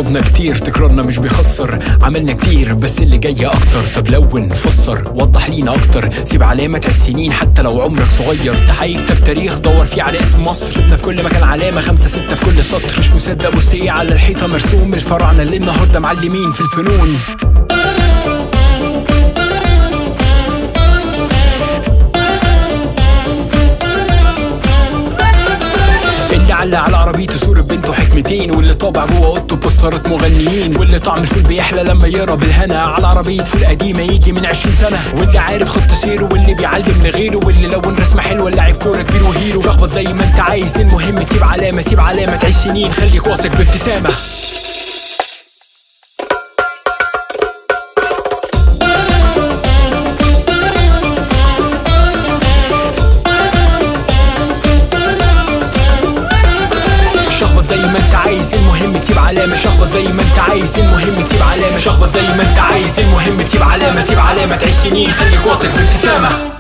جربنا كتير تكرارنا مش بيخسر عملنا كتير بس اللي جاي اكتر طب لون فسر وضح لينا اكتر سيب علامة السنين حتى لو عمرك صغير تحقيق كتاب تاريخ دور فيه على اسم مصر سيبنا في كل مكان علامة خمسة ستة في كل سطر مش مصدق بص ايه على الحيطة مرسوم الفراعنة اللي النهاردة معلمين في الفنون اللي علق على عربيته صورة بنته حكمتين واللي طابع جوه اوضته بوسترات مغنيين واللي طعم الفول بيحلى لما يقرا بالهنا على عربية فول قديمة يجي من 20 سنة واللي عارف خط سيره واللي بيعلم لغيره واللي لون رسمة حلوة لاعب كورة كبير وهيرو شخبط زي ما انت عايز المهم تسيب علامة سيب علامة تعيش سنين خليك واثق بابتسامة شخبط زي ما انت عايز المهم تسيب علامة شخبط زي ما انت عايز المهم تسيب علامة شخبط زي ما انت عايز المهم تسيب علامة سيب علامة تعيش سنين خليك واثق بابتسامة